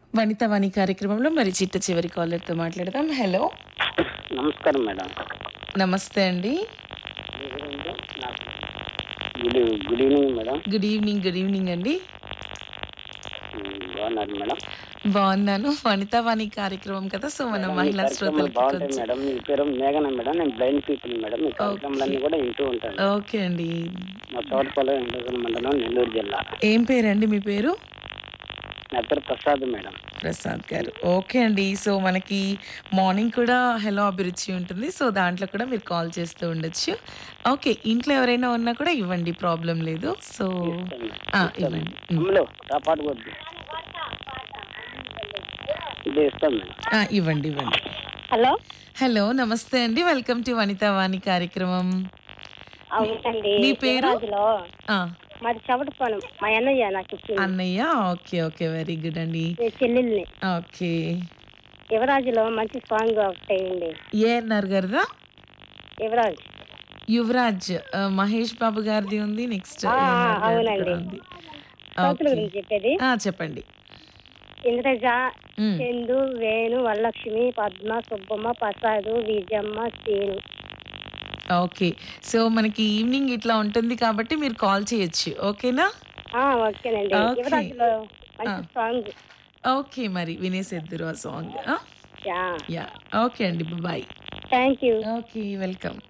వనిత వాణి కార్యక్రమంలో మరి చిట్ట చివరి కాలర్తో మాట్లాడదాం హలో నమస్కారం మేడం నమస్తే అండి good good evening madam good evening good evening అండి ఉమ్, బాగున్నారు మేడం బాగున్నాను వనిత వాణి కార్యక్రమం కదా సో మన మేడం, మీ మహిళా కార్యక్రమాలు శ్రోతలకి బాగుంటాయి కొంచెం మేడం మీ పేరు మేఘన మేడం నేను బ్లైండ్ పీపుల్ మేడం మీ కార్యక్రమాలన్నీ కూడా వింటూ ఉంటాను ఓకే అండి మా తోటపల్లి వెంకటేశ్వర మండలం నెల్లూరు జిల్లా ఏం పేరండి మీ పేరు నా పేరు ప్రసాద్ మేడం ప్రసాద్ గారు ఓకే అండి సో మనకి మార్నింగ్ కూడా హలో అభిరుచి ఉంటుంది సో దాంట్లో కూడా మీరు కాల్ చేస్తూ ఉండొచ్చు ఓకే ఇంట్లో ఎవరైనా ఉన్నా కూడా ఇవ్వండి ప్రాబ్లం లేదు సో ఆ, ఇవ్వండి ఉమ్. అమ్మలో ఆ పాట కొద్ది ఇది ఇస్తాం మేడం ఆ, ఇవ్వండి ఇవ్వండి హలో హలో నమస్తే అండి వెల్కమ్ టు వనిత వాణి కార్యక్రమం అవునండి మీ పేరు? యువరాజులో ఆ, మాది చవటపాలెం మా అన్నయ్య నాకు ఇచ్చింది అన్నయ్య ఓకే ఓకే వెరీ గుడ్ అండి నేను చెల్లెల్ని ఓకే యువరాజులో మంచి సాంగ్ ఒకటి అయింది ఏఎన్ఆర్ గారిదా యువరాజ్ యువరాజ్ ఆ, మహేష్ బాబు గారిది ఉంది నెక్స్ట్ ఆ, ఏఎన్ఆర్ గారిది అవునండి. కూడా ఉంది పంతుల ఓకే గురించి చెప్పేది ఆ, చెప్పండి ఇంద్రజ ఉమ్, చందు వేణు వరలక్ష్మి పద్మ సుబ్బమ్మ ప్రసాద్ విజయమ్మ శ్రీను ఓకే సో మనకి ఈవినింగ్ ఇట్లా ఉంటుంది కాబట్టి మీరు కాల్ చేయొచ్చు ఓకేనా ఆ, ఓకేనండి ఓకే. యువరాజులో మంచి సాంగ్ ఓకే మరి వినేసేద్దరు ఆ సాంగ్ యా యా ఓకే అండి bye thank you okay welcome